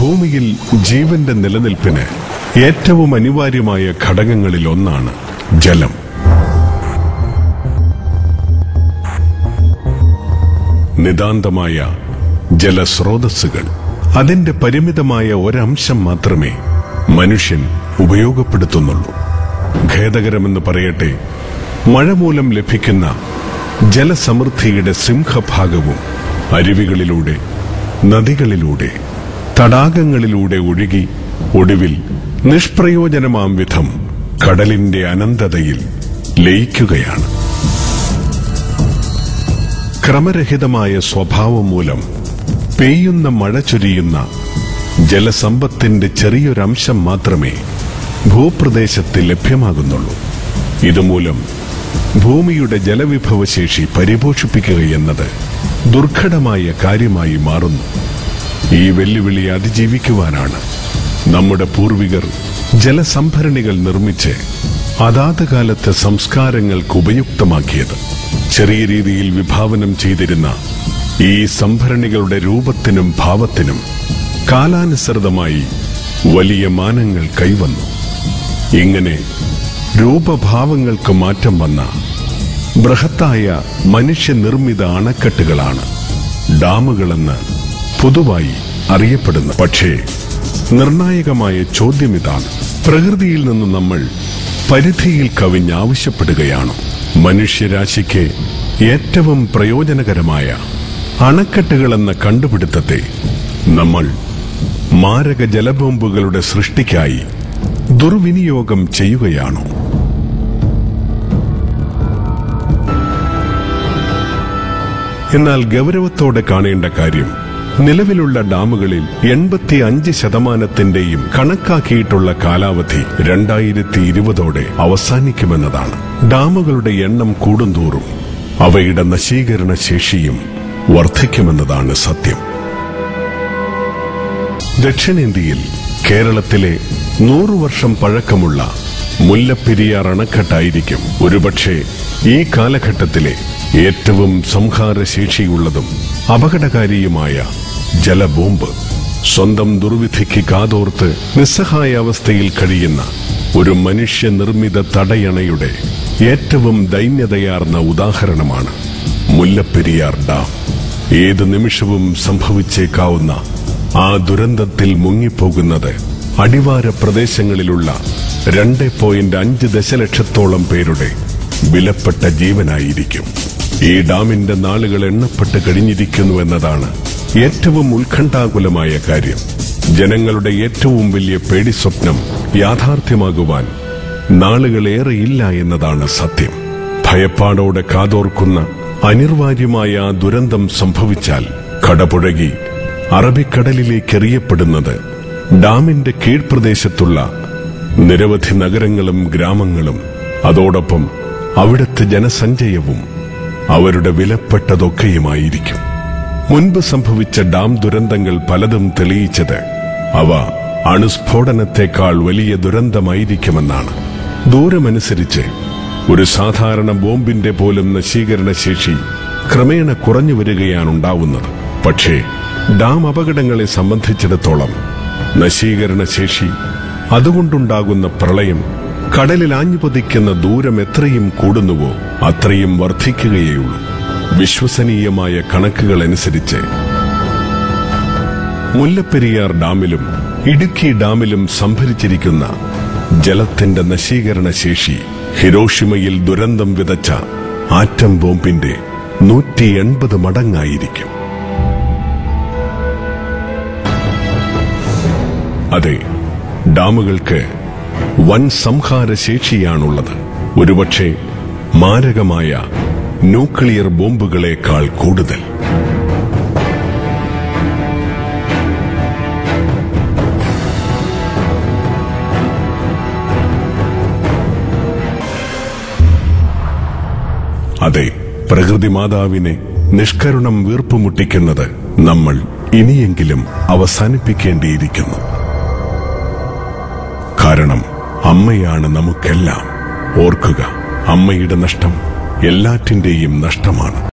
ഭൂമിയിൽ ജീവന്റെ നിലനിൽപ്പിന് ഏറ്റവും അനിവാര്യമായ ഘടകങ്ങളിൽ ഒന്നാണ് ജലം നിതാന്തമായ ജലസ്രോതസ്സുകൾ അതിന്റെ പരിമിതമായ ഒരംശം മാത്രമേ മനുഷ്യൻ ഉപയോഗപ്പെടുത്തുന്നുള്ളൂ ഖേദകരമെന്ന് പറയട്ടെ മഴ മൂലം ലഭിക്കുന്ന ജലസമൃദ്ധിയുടെ സിംഹഭാഗവും അരുവികളിലൂടെ നദികളിലൂടെ തടാകങ്ങളിലൂടെ ഒഴുകി ഒടുവിൽ നിഷ്പ്രയോജനമാം വിധം കടലിന്റെ അനന്തതയിൽ ലയിക്കുകയാണ് ക്രമരഹിതമായ സ്വഭാവം മൂലം പെയ്യുന്ന മഴ ചൊരിയുന്ന ജലസമ്പത്തിന്റെ ചെറിയൊരംശം മാത്രമേ ഭൂപ്രദേശത്ത് ലഭ്യമാകുന്നുള്ളൂ ഇതുമൂലം ഭൂമിയുടെ ജലവിഭവശേഷി പരിപോഷിപ്പിക്കുകയെന്നത് ദുർഘടമായ കാര്യമായി മാറുന്നു ഈ വെല്ലുവിളി അതിജീവിക്കുവാനാണ് നമ്മുടെ പൂർവികർ ജലസംഭരണികൾ നിർമ്മിച്ച് അതാത് കാലത്തെ സംസ്കാരങ്ങൾക്ക് ഉപയുക്തമാക്കിയത് ചെറിയ രീതിയിൽ വിഭാവനം ചെയ്തിരുന്ന ഈ സംഭരണികളുടെ രൂപത്തിനും ഭാവത്തിനും കാലാനുസൃതമായി വലിയ മാനങ്ങൾ കൈവന്നു ഇങ്ങനെ രൂപഭാവങ്ങൾക്ക് മാറ്റം വന്ന ബൃഹത്തായ മനുഷ്യനിർമ്മിത അണക്കെട്ടുകളാണ് ഡാമുകളെന്ന് പൊതുവായി അറിയപ്പെടുന്നു പക്ഷേ നിർണായകമായ ചോദ്യം ഇതാണ് പ്രകൃതിയിൽ നിന്ന് നമ്മൾ പരിധിയിൽ കവിഞ്ഞാവശ്യപ്പെടുകയാണ് മനുഷ്യരാശിക്ക് ഏറ്റവും പ്രയോജനകരമായ അണക്കെട്ടുകളെന്ന കണ്ടുപിടുത്തത്തെ നമ്മൾ മാരക ജലബോംബുകളുടെ സൃഷ്ടിക്കായി ദുർവിനിയോഗം ചെയ്യുകയാണോ എന്നാൽ ഗൗരവത്തോടെ കാണേണ്ട കാര്യം നിലവിലുള്ള ഡാമുകളിൽ എൺപത്തി അഞ്ച് ശതമാനത്തിന്റെയും കണക്കാക്കിയിട്ടുള്ള കാലാവധി രണ്ടായിരത്തി ഇരുപതോടെ അവസാനിക്കുമെന്നതാണ് ഡാമുകളുടെ എണ്ണം കൂടുന്തോറും അവയുടെ നശീകരണ ശേഷിയും വർദ്ധിക്കുമെന്നതാണ് സത്യം ദക്ഷിണേന്ത്യയിൽ കേരളത്തിലെ നൂറു വർഷം പഴക്കമുള്ള മുല്ലപ്പെരിയാർ അണക്കെട്ടായിരിക്കും ഒരുപക്ഷെ ഈ കാലഘട്ടത്തിലെ ഏറ്റവും സംഹാരശേഷിയുള്ളതും അപകടകാരിയുമായ ജലബോംബ് സ്വന്തം ദുർവിധിക്ക് കാതോർത്ത് നിസ്സഹായ അവസ്ഥയിൽ കഴിയുന്ന ഒരു മനുഷ്യനിർമ്മിത തടയണയുടെ ഏറ്റവും ദൈന്യതയാർന്ന ഉദാഹരണമാണ് മുല്ലപ്പെരിയാർ ഡാം ഏത് നിമിഷവും സംഭവിച്ചേക്കാവുന്ന ആ ദുരന്തത്തിൽ മുങ്ങിപ്പോകുന്നത് അടിവാര പ്രദേശങ്ങളിലുള്ള രണ്ട് പോയിന്റ് അഞ്ച് ദശലക്ഷത്തോളം പേരുടെ വിലപ്പെട്ട ജീവനായിരിക്കും ഈ ഡാമിന്റെ നാളുകൾ എണ്ണപ്പെട്ട് കഴിഞ്ഞിരിക്കുന്നു എന്നതാണ് ഏറ്റവും ഉത്കണ്ഠാകുലമായ കാര്യം ജനങ്ങളുടെ ഏറ്റവും വലിയ പേടി സ്വപ്നം യാഥാർത്ഥ്യമാകുവാൻ നാളുകളേറെയില്ല എന്നതാണ് സത്യം ഭയപ്പാടോടെ കാതോർക്കുന്ന അനിർവാര്യമായ ആ ദുരന്തം സംഭവിച്ചാൽ കടപുഴകി അറബിക്കടലിലേക്ക് എറിയപ്പെടുന്നത് ഡാമിന്റെ കീഴ്പ്രദേശത്തുള്ള നിരവധി നഗരങ്ങളും ഗ്രാമങ്ങളും അതോടൊപ്പം അവിടുത്തെ ജനസഞ്ചയവും അവരുടെ വിലപ്പെട്ടതൊക്കെയുമായിരിക്കും മുൻപ് സംഭവിച്ച ഡാം ദുരന്തങ്ങൾ പലതും തെളിയിച്ചത് അവ അണുസ്ഫോടനത്തെക്കാൾ വലിയ ദുരന്തമായിരിക്കുമെന്നാണ് ദൂരമനുസരിച്ച് ഒരു സാധാരണ ബോംബിന്റെ പോലും നശീകരണ ശേഷി ക്രമേണ കുറഞ്ഞു വരികയാണുണ്ടാവുന്നത് പക്ഷേ ഡാം അപകടങ്ങളെ സംബന്ധിച്ചിടത്തോളം നശീകരണ ശേഷി അതുകൊണ്ടുണ്ടാകുന്ന പ്രളയം കടലിൽ ആഞ്ഞുപതിക്കുന്ന ദൂരം എത്രയും കൂടുന്നുവോ അത്രയും വർദ്ധിക്കുകയുള്ളൂ വിശ്വസനീയമായ കണക്കുകൾ അനുസരിച്ച് മുല്ലപ്പെരിയാർ ഡാമിലും ഇടുക്കി ഡാമിലും സംഭരിച്ചിരിക്കുന്ന ജലത്തിന്റെ നശീകരണ ശേഷി ഹിരോഷിമയിൽ ദുരന്തം വിതച്ച ആറ്റം ബോംബിന്റെ നൂറ്റി എൺപത് മടങ്ങായിരിക്കും അതെ ഡാമുകൾക്ക് വൻ സംഹാര ശേഷിയാണുള്ളത് ഒരുപക്ഷെ മാരകമായ ന്യൂക്ലിയർ ബോംബുകളേക്കാൾ കൂടുതൽ അതെ പ്രകൃതി മാതാവിനെ നിഷ്കരുണം വീർപ്പുമുട്ടിക്കുന്നത് നമ്മൾ ഇനിയെങ്കിലും അവസാനിപ്പിക്കേണ്ടിയിരിക്കുന്നു കാരണം അമ്മയാണ് നമുക്കെല്ലാം ഓർക്കുക അമ്മയുടെ നഷ്ടം എല്ലാറ്റിന്റെയും നഷ്ടമാണ്